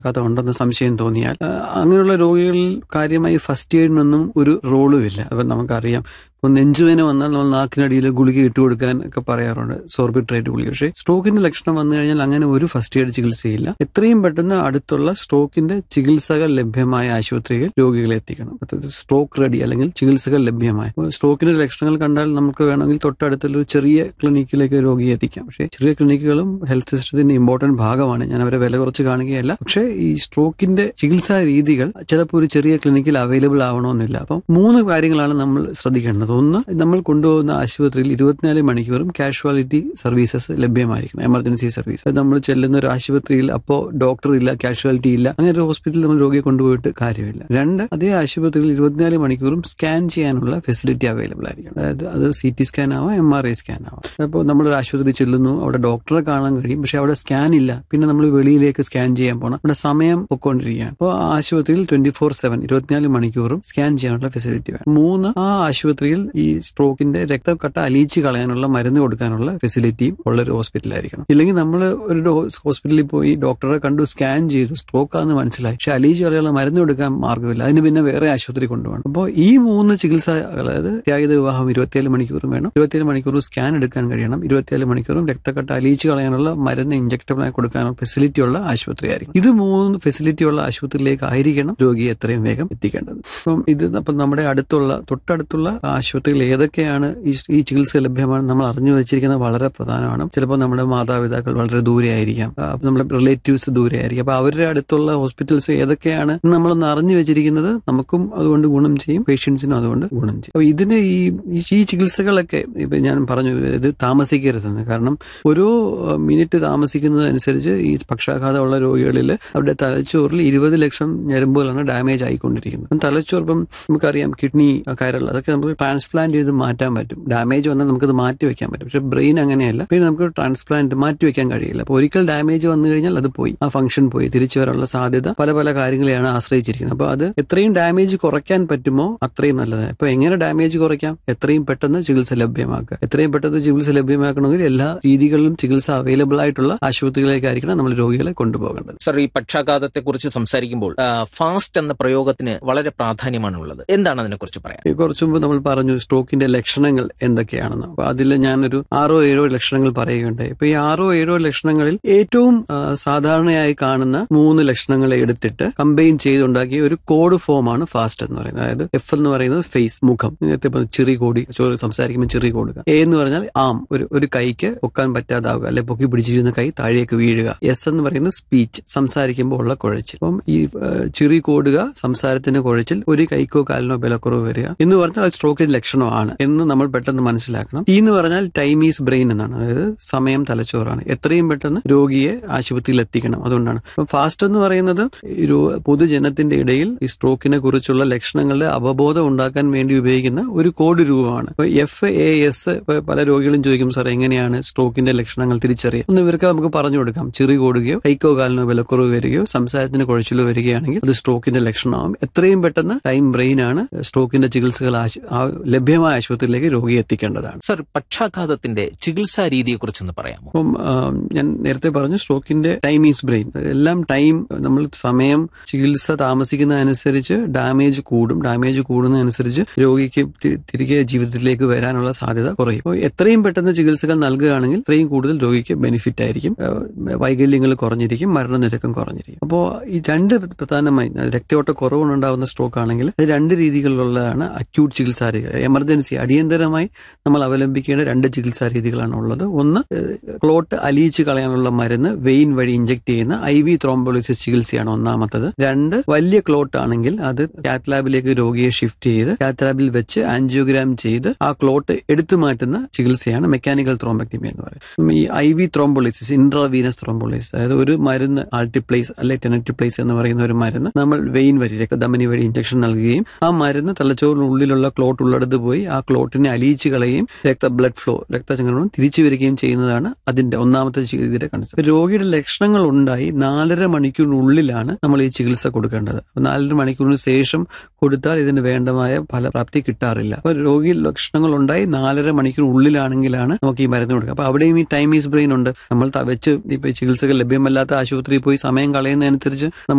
കഥ ഉണ്ടെന്ന് സംശയം തോന്നിയാൽ ആ, അങ്ങനെയുള്ള രോഗികളിൽ കാര്യമായി ഫസ്റ്റ് എയ്ഡിനൊന്നും ഒരു റോളും ഇല്ല അപ്പം നമുക്കറിയാം ഇപ്പോൾ നെഞ്ചുവേന വന്നാൽ നമ്മൾ നാക്കിനടിയിൽ ഗുളിക ഇട്ട് കൊടുക്കാൻ ഒക്കെ പറയാറുണ്ട് സോർബിട്രേറ്റ് ഗുളിക പക്ഷേ സ്ട്രോക്കിന്റെ ലക്ഷണം വന്നു കഴിഞ്ഞാൽ അങ്ങനെ ഒരു ഫസ്റ്റ് എയ്ഡ് ചികിത്സയില്ല എത്രയും പെട്ടെന്ന് അടുത്തുള്ള സ്ട്രോക്കിന്റെ ചികിത്സകൾ ലഭ്യമായ ആശുപത്രിയിൽ രോഗികളെ എത്തിക്കണം അതായത് സ്ട്രോക്ക് റെഡി അല്ലെങ്കിൽ ചികിത്സകൾ ലഭ്യമായ അപ്പോൾ സ്ട്രോക്കിന്റെ ലക്ഷണങ്ങൾ കണ്ടാൽ നമുക്ക് വേണമെങ്കിൽ തൊട്ടടുത്തുള്ള ഒരു ചെറിയ ക്ലിനിക്കിലേക്ക് രോഗിയെ എത്തിക്കാം പക്ഷേ ചെറിയ ക്ലിനിക്കുകളും ഹെൽത്ത് സിസ്റ്റത്തിന്റെ ഇമ്പോർട്ടന്റ് ഭാഗമാണ് ഞാൻ അവരെ വില കുറച്ച് കാണുകയല്ല പക്ഷേ ഈ സ്ട്രോക്കിന്റെ ചികിത്സാ രീതികൾ ചിലപ്പോൾ ഒരു ചെറിയ ക്ലിനിക്കിൽ അവൈലബിൾ ആവണമെന്നില്ല അപ്പം മൂന്ന് കാര്യങ്ങളാണ് നമ്മൾ ശ്രദ്ധിക്കേണ്ടത് ഒന്ന് നമ്മൾ കൊണ്ടുപോകുന്ന ആശുപത്രിയിൽ ഇരുപത്തിനാല് മണിക്കൂറും കാഷ്വാലിറ്റി സർവീസസ് ലഭ്യമായിരിക്കണം എമർജൻസി സർവീസ് അത് നമ്മൾ ചെല്ലുന്ന ഒരു ആശുപത്രിയിൽ അപ്പോൾ ഡോക്ടർ ഇല്ല കാഷ്വാലിറ്റി ഇല്ല അങ്ങനെ ഒരു ഹോസ്പിറ്റലിൽ നമ്മൾ രോഗിയെ കൊണ്ടുപോയിട്ട് കാര്യമില്ല രണ്ട് അതേ ആശുപത്രിയിൽ ഇരുപത്തിനാല് മണിക്കൂറും സ്കാൻ ചെയ്യാനുള്ള ഫെസിലിറ്റി അവൈലബിൾ ആയിരിക്കണം അതായത് അത് സി ടി സ്കാൻ ആവാം എം ആർ ഐ സ്കാൻ ആവാം അപ്പോൾ നമ്മൾ ഒരു ആശുപത്രി ചെല്ലുന്നു അവിടെ ഡോക്ടറെ കാണാൻ കഴിയും പക്ഷെ അവിടെ സ്കാൻ ഇല്ല പിന്നെ നമ്മൾ വെളിയിലേക്ക് സ്കാൻ ചെയ്യാൻ പോകണം അവിടെ സമയം പൊക്കോണ്ടിരിക്കുകയാണ് അപ്പോൾ ആ ആശുപത്രിയിൽ ട്വന്റി ഫോർ സെവൻ ഇരുപത്തിനാല് മണിക്കൂറും സ്കാൻ ചെയ്യാനുള്ള ഫെസിലിറ്റി വേണം മൂന്ന് ആ ആശുപത്രിയിൽ ഈ സ്ട്രോക്കിന്റെ രക്തക്കട്ട അലിയിച്ച് കളയാനുള്ള മരുന്ന് കൊടുക്കാനുള്ള ഫെസിലിറ്റിയും ഉള്ള ഒരു ഹോസ്പിറ്റലായിരിക്കണം ഇല്ലെങ്കിൽ നമ്മൾ ഒരു ഡോ- ഹോസ്പിറ്റലിൽ പോയി ഡോക്ടറെ കണ്ടു സ്കാൻ ചെയ്തു സ്ട്രോക്ക് ആണെന്ന് മനസ്സിലായി പക്ഷെ അലിയിച്ച് കളയാനുള്ള മരുന്ന് കൊടുക്കാൻ മാർഗ്ഗമില്ല അതിന് പിന്നെ വേറെ ആശുപത്രി കൊണ്ടുപോകണം അപ്പോൾ ഈ മൂന്ന് ചികിത്സ അതായത് ത്യാഗിത വിവാഹം ഇരുപത്തിയേഴ് മണിക്കൂറും വേണം ഇരുപത്തിയേഴ് മണിക്കൂർ സ്കാൻ എടുക്കാൻ കഴിയണം ഇരുപത്തിയേഴ് മണിക്കൂറും രക്തക്കട്ട അലിയിച്ച് കളയാനുള്ള മരുന്ന് ഇഞ്ചക്റ്റബിളായി കൊടുക്കാനുള്ള ഫെസിലിറ്റി ഉള്ള ആശുപത്രി ആയിരിക്കും ഇത് മൂന്ന് ഫെസിലിറ്റി ഉള്ള ആശുപത്രിയിലേക്ക് ആയിരിക്കണം രോഗിയെ എത്രയും വേഗം എത്തിക്കേണ്ടത് അപ്പം ഇത് അപ്പം നമ്മുടെ അടുത്തുള്ള തൊട്ടടുത്തുള്ള ആശുപത്രികൾ ഏതൊക്കെയാണ് ഈ ഈ ചികിത്സ ലഭ്യമാണ് നമ്മൾ അറിഞ്ഞു വെച്ചിരിക്കുന്നത് വളരെ പ്രധാനമാണ് ചിലപ്പോൾ നമ്മുടെ മാതാപിതാക്കൾ വളരെ ദൂരെ ആയിരിക്കാം ആ, അപ്പൊ നമ്മുടെ റിലേറ്റീവ്സ് ദൂരെ ആയിരിക്കും അപ്പൊ അവരുടെ അടുത്തുള്ള ഹോസ്പിറ്റൽസ് ഏതൊക്കെയാണ് എന്ന് നമ്മളൊന്ന് അറിഞ്ഞു വെച്ചിരിക്കുന്നത് നമുക്കും അതുകൊണ്ട് ഗുണം ചെയ്യും പേഷ്യൻസിനും അതുകൊണ്ട് ഗുണം ചെയ്യും അപ്പൊ ഇതിന് ഈ ഈ- ഈ ചികിത്സകളൊക്കെ ഇപ്പൊ ഞാൻ പറഞ്ഞു ഇത് താമസിക്കരുതെന്ന് കാരണം ഓരോ അഹ്, മിനിറ്റ് താമസിക്കുന്നതനുസരിച്ച് ഈ പക്ഷാഘാതമുള്ള രോഗികളിൽ അവരുടെ തലച്ചോറിൽ ഇരുപത് ലക്ഷം ഞരമ്പുകളാണ് ഡാമേജ് ആയിക്കൊണ്ടിരിക്കുന്നത് അപ്പം തലച്ചോർ ഇപ്പം നമുക്കറിയാം കിഡ്നി കയറുള്ള അതൊക്കെ നമുക്ക് ട്രാൻസ്പ്ലാന്റ് ചെയ്ത് മാറ്റാൻ പറ്റും ഡാമേജ് വന്നാൽ നമുക്കത് മാറ്റി വെക്കാൻ പറ്റും പക്ഷെ ബ്രെയിൻ അങ്ങനെയല്ല പിന്നെ നമുക്ക് ട്രാൻസ്പ്ലാന്റ് മാറ്റി വെക്കാൻ കഴിയില്ല അപ്പോൾ ഒരിക്കൽ ഡാമേജ് വന്നു കഴിഞ്ഞാൽ അത് പോയി ആ ഫംഗ്ഷൻ പോയി തിരിച്ചു വരാനുള്ള സാധ്യത പല പല കാര്യങ്ങളെയാണ് ആശ്രയിച്ചിരിക്കുന്നത് അപ്പോൾ അത് എത്രയും ഡാമേജ് കുറയ്ക്കാൻ പറ്റുമോ അത്രയും നല്ലത് അപ്പോൾ എങ്ങനെ ഡാമേജ് കുറയ്ക്കാം എത്രയും പെട്ടെന്ന് ചികിത്സ ലഭ്യമാക്കുക എത്രയും പെട്ടെന്ന് ചികിത്സ ലഭ്യമാക്കണമെങ്കിൽ എല്ലാ രീതികളിലും ചികിത്സ അവൈലബിൾ ആയിട്ടുള്ള ആശുപത്രികളിലേക്കായിരിക്കണം നമ്മൾ രോഗികളെ കൊണ്ടുപോകേണ്ടത് സർ ഈ പക്ഷാഘാതത്തെ കുറിച്ച് സംസാരിക്കുമ്പോൾ ഫാസ്റ്റ് എന്ന പ്രയോഗത്തിന് വളരെ പ്രാധാന്യമാണുള്ളത് എന്താണ് അതിനെക്കുറിച്ച് പറയാൻ ഈ കുറച്ചു മുമ്പ് നമ്മൾ പറഞ്ഞു സ്ട്രോക്കിന്റെ ലക്ഷണങ്ങൾ എന്തൊക്കെയാണെന്ന് അപ്പൊ അതിൽ ഞാനൊരു ആറോ ഏഴോ ലക്ഷണങ്ങൾ പറയുകയുണ്ടായി ഇപ്പൊ ഈ ആറോ ഏഴോ ലക്ഷണങ്ങളിൽ ഏറ്റവും ആ, സാധാരണയായി കാണുന്ന മൂന്ന് ലക്ഷണങ്ങളെ എടുത്തിട്ട് കമ്പൈൻ ചെയ്തുണ്ടാക്കിയ ഒരു കോഡ് ഫോമാണ് ഫാസ്റ്റ് എന്ന് പറയുന്നത് അതായത് എഫ് എന്ന് പറയുന്നത് ഫേസ് മുഖം നേരത്തെ ഇപ്പൊ ചിറി കോടി ചോറ് സംസാരിക്കുമ്പോൾ ചിറി കൊടുക്കുക എ എന്ന് പറഞ്ഞാൽ ആം ഒരു ഒരു കൈക്ക് പൊക്കാൻ പറ്റാതാവുക അല്ലെ പൊക്കി പിടിച്ചിരുന്ന കൈ താഴേക്ക് വീഴുക എസ് എന്ന് പറയുന്നത് സ്പീച്ച് സംസാരിക്കുമ്പോൾ ഉള്ള കുഴച്ചിൽ അപ്പം ഈ ആ, ചിറി കോടുക സംസാരത്തിന്റെ കുഴച്ചിൽ ഒരു കൈക്കോ കാലിനോ ബലക്കുറവ് വരിക എന്ന് പറഞ്ഞാൽ അത് സ്ട്രോക്കിന്റെ ലക്ഷണമാണ് എന്ന് നമ്മൾ പെട്ടെന്ന് മനസ്സിലാക്കണം ഈ എന്ന് പറഞ്ഞാൽ ടൈം ഈസ് ബ്രെയിൻ എന്നാണ് അതായത് സമയം തലച്ചോറാണ് എത്രയും പെട്ടെന്ന് രോഗിയെ ആശുപത്രിയിൽ എത്തിക്കണം അതുകൊണ്ടാണ് അപ്പം ഫാസ്റ്റ് എന്ന് പറയുന്നത് ഈ രോ- പൊതുജനത്തിന്റെ ഇടയിൽ ഈ സ്ട്രോക്കിനെ കുറിച്ചുള്ള ലക്ഷണങ്ങളുടെ അവബോധം ഉണ്ടാക്കാൻ വേണ്ടി ഉപയോഗിക്കുന്ന ഒരു കോഡ് രൂപമാണ് ഇപ്പൊ എഫ് എ എസ് പല രോഗികളും ചോദിക്കും സാർ എങ്ങനെയാണ് സ്ട്രോക്കിന്റെ ലക്ഷണങ്ങൾ തിരിച്ചറിയുക ഒന്ന് ഇവർക്ക് നമുക്ക് പറഞ്ഞു കൊടുക്കാം ചെറി കൂടുകയോ കൈക്കോ കാലിനോ വിലക്കുറവ് വരികയോ സംസാരത്തിന് കുഴച്ചിലോ വരികയാണെങ്കിൽ അത് സ്ട്രോക്കിന്റെ ലക്ഷണമാകും എത്രയും പെട്ടെന്ന് ടൈം ബ്രെയിൻ ആണ് സ്ട്രോക്കിന്റെ ചികിത്സകൾ ആശു- ആ ലഭ്യമായ ആശുപത്രിയിലേക്ക് രോഗിയെ എത്തിക്കേണ്ടതാണ് സർ പക്ഷാഘാതത്തിന്റെ ചികിത്സാ രീതിയെക്കുറിച്ചൊന്ന് പറയാമോ അപ്പം ആ, ഞാൻ നേരത്തെ പറഞ്ഞു സ്ട്രോക്കിന്റെ ടൈം ഈസ് ബ്രെയിൻ എല്ലാം ടൈം നമ്മൾ സമയം ചികിത്സ താമസിക്കുന്നതനുസരിച്ച് ഡാമേജ് കൂടും ഡാമേജ് കൂടുന്നതനുസരിച്ച് രോഗിക്ക് തി- തിരികെ ജീവിതത്തിലേക്ക് വരാനുള്ള സാധ്യത കുറയും അപ്പോൾ എത്രയും പെട്ടെന്ന് ചികിത്സകൾ നൽകുകയാണെങ്കിൽ അത്രയും കൂടുതൽ രോഗിക്ക് ബെനിഫിറ്റ് ആയിരിക്കും ആ, വൈകല്യങ്ങൾ കുറഞ്ഞിരിക്കും മരണനിരക്കും കുറഞ്ഞിരിക്കും അപ്പോൾ ഈ രണ്ട് പ്രധാനമായി രക്തയോട്ട കുറവുണ്ടാകുന്ന സ്ട്രോക്ക് ആണെങ്കിൽ ഇത് രണ്ട് രീതികളിലുള്ളതാണ് അക്യൂട്ട് ചികിത്സാ രീതി എമർജൻസി അടിയന്തരമായി നമ്മൾ അവലംബിക്കേണ്ട രണ്ട് ചികിത്സാ രീതികളാണ് ഉള്ളത് ഒന്ന് ക്ലോട്ട് അലിയിച്ച് കളയാനുള്ള മരുന്ന് വെയിൻ വഴി ഇഞ്ചെക്ട് ചെയ്യുന്ന ഐ വി ത്രോംബോളിസിസ് ചികിത്സയാണ് ഒന്നാമത്തത് രണ്ട് വലിയ ക്ലോട്ട് ആണെങ്കിൽ അത് കാത്ത് ലാബിലേക്ക് രോഗിയെ ഷിഫ്റ്റ് ചെയ്ത് കാത്ത് ലാബിൽ വെച്ച് ആൻജിയോഗ്രാം ചെയ്ത് ആ ക്ലോട്ട് എടുത്തു മാറ്റുന്ന ചികിത്സയാണ് മെക്കാനിക്കൽ ത്രോംബക്ടമി എന്ന് പറയുന്നത് ഈ I V thrombolysis intravenous thrombolysis അതായത് ഒരു മരുന്ന് ആൾട്ടിപ്ലേസ് അല്ലെ ടെനറ്റിപ്ലേസ് എന്ന് പറയുന്ന ഒരു മരുന്ന് നമ്മൾ വെയിൻ വഴി രക്തധമനി വഴി ഇഞ്ചക്ഷൻ നൽകുകയും ആ മരുന്ന് തലച്ചോറിനുള്ളിലുള്ള ക്ലോട്ട് ഉള്ളിടത്ത് കടന്നു പോയി ആ ക്ലോട്ടിനെ അലിയിച്ച് കളയുകയും രക്ത ബ്ലഡ് ഫ്ലോ രക്തചംക്രമണം തിരിച്ചു വരികയും ചെയ്യുന്നതാണ് അതിന്റെ ഒന്നാമത്തെ ചികിത്സയുടെ കൺസെപ്റ്റ് രോഗിയുടെ ലക്ഷണങ്ങൾ ഉണ്ടായി നാലര മണിക്കൂറിനുള്ളിലാണ് നമ്മൾ ഈ ചികിത്സ കൊടുക്കേണ്ടത് അപ്പൊ നാലര മണിക്കൂറിന് ശേഷം കൊടുത്താൽ ഇതിന് വേണ്ടമായ ഫലപ്രാപ്തി കിട്ടാറില്ല അപ്പൊ രോഗി ലക്ഷണങ്ങൾ ഉണ്ടായി നാലര മണിക്കൂറിനുള്ളിലാണെങ്കിലാണ് നമുക്ക് ഈ മരുന്ന് കൊടുക്കുക അപ്പൊ അവിടെയും ഈ ടൈം ഈസ് ബ്രെയിൻ ഉണ്ട് നമ്മൾ ത- വെച്ച് ഇപ്പൊ ഈ ചികിത്സകൾ ലഭ്യമല്ലാത്ത ആശുപത്രിയിൽ പോയി സമയം കളയുന്നതനുസരിച്ച് നമ്മൾ